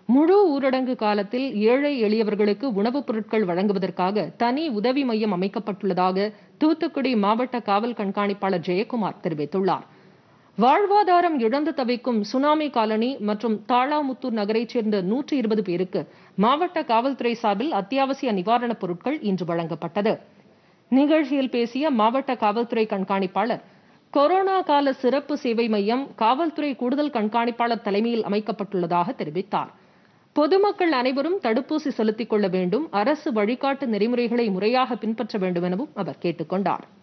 முழு ஊரடங்கு காலத்தில் ஏழை எளியவர்களுக்கு உணவுப் பொருட்கள் வழங்குவதற்காக தனி உதவி மையம் அமைக்கப்பட்டுள்ளதாக தூத்துக்குடி மாவட்ட காவல் கண்காணிப்பாளர் ஜெயக்குமார் தெரிவித்துள்ளார் வாழ்வாதாரம் இழந்து தவிக்கும் சுனாமி காலனி மற்றும் தாளாமுத்தூர் நகரைச் சேர்ந்த நூற்றி இருபது பேருக்கு மாவட்ட காவல்துறை சார்பில் அத்தியாவசிய நிவாரணப் பொருட்கள் இன்று வழங்கப்பட்டது நிகழ்ச்சியில் பேசிய மாவட்ட காவல்துறை கண்காணிப்பாளர் கொரோனா கால சிறப்பு சேவை மையம் காவல்துறை கூடுதல் கண்காணிப்பாளர் தலைமையில் அமைக்கப்பட்டுள்ளதாக தெரிவித்தார் பொதுமக்கள் அனைவரும் தடுப்பூசி செலுத்திக் கொள்ள வேண்டும் அரசு வழிகாட்டு நெறிமுறைகளை முறையாக பின்பற்ற வேண்டும் எனவும் அவர் கேட்டுக் கொண்டார்